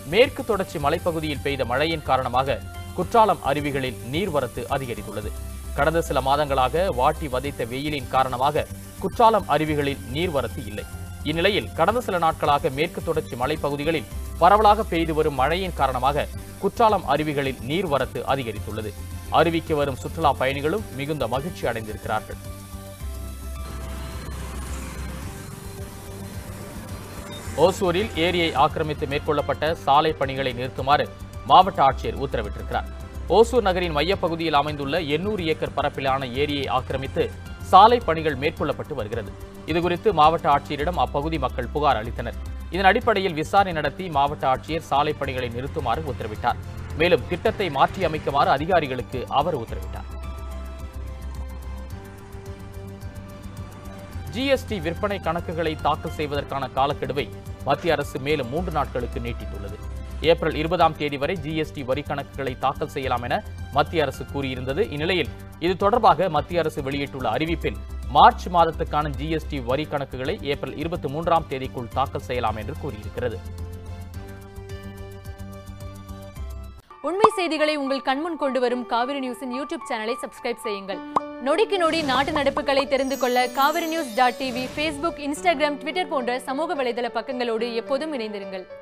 மேற்கு தொடர்ச்சி மலைப்பகுதியில் பெய்த மழையின் காரணமாக குற்றாலம் அருவிகளில் நீர்வரத்து அதிகரித்துள்ளது கடந்த சில மாதங்களாக வாட்டி வதைத்த வெயிலின் காரணமாக குற்றாலம் அருவிகளில் நீர்வரத்து இல்லை இந்நிலையில் கடந்த சில நாட்களாக மேற்கு தொடர்ச்சி மலைப்பகுதிகளில் பரவலாக பெய்து வரும் மழையின் காரணமாக குற்றாலம் அருவிகளில் நீர்வரத்து அதிகரித்துள்ளது அருவிக்கு வரும் சுற்றுலா பயணிகளும் மிகுந்த மகிழ்ச்சி அடைந்திருக்கிறார்கள் ஓசூரில் ஏரியை ஆக்கிரமித்து மேற்கொள்ளப்பட்ட சாலை பணிகளை நிறுத்துமாறு மாவட்ட ஆட்சியர் உத்தரவிட்டிருக்கிறார் ஓசூர் நகரின் மையப்பகுதியில் அமைந்துள்ள எண்ணூறு ஏக்கர் பரப்பிலான ஏரியை ஆக்கிரமித்து சாலை பணிகள் மேற்கொள்ளப்பட்டு வருகிறது இதுகுறித்து மாவட்ட ஆட்சியரிடம் அப்பகுதி மக்கள் புகார் அளித்தனர் இதன் அடிப்படையில் விசாரணை நடத்தி மாவட்ட ஆட்சியர் சாலை பணிகளை நிறுத்துமாறு உத்தரவிட்டார் மேலும் திட்டத்தை மாற்றி அமைக்குமாறு அதிகாரிகளுக்கு அவர் உத்தரவிட்டார் ஜிஎஸ்டி விற்பனை கணக்குகளை தாக்கல் செய்வதற்கான காலக்கெடுவை மத்திய அரசு மேலும் மூன்று நாட்களுக்கு நீட்டித்துள்ளது ஏப்ரல் இருபதாம் தேதி வரை ஜிஎஸ்டி வரி கணக்குகளை தாக்கல் செய்யலாம் என மத்திய அரசு கூறியிருந்தது இந்நிலையில் இது தொடர்பாக மத்திய அரசு வெளியிட்டுள்ள அறிவிப்பில் மார்ச் மாதத்துக்கான ஜிஎஸ்டி வரி கணக்குகளை ஏப்ரல் இருபத்தி மூன்றாம் தேதிக்குள் தாக்கல் செய்யலாம் என்று கூறியிருக்கிறது உண்மை செய்திகளை உங்கள் கண்முன் கொண்டு வரும் காவிரி நியூஸின் யூடியூப் சேனலை சப்ஸ்கிரைப் செய்யுங்கள் நொடிக்கு நொடி நாட்டு நடப்புகளை தெரிந்து கொள்ள Kaveri news dot TV Facebook Instagram Twitter போன்ற சமூக வலைதள பக்கங்களோடு எப்போதும் இணைந்திருங்கள்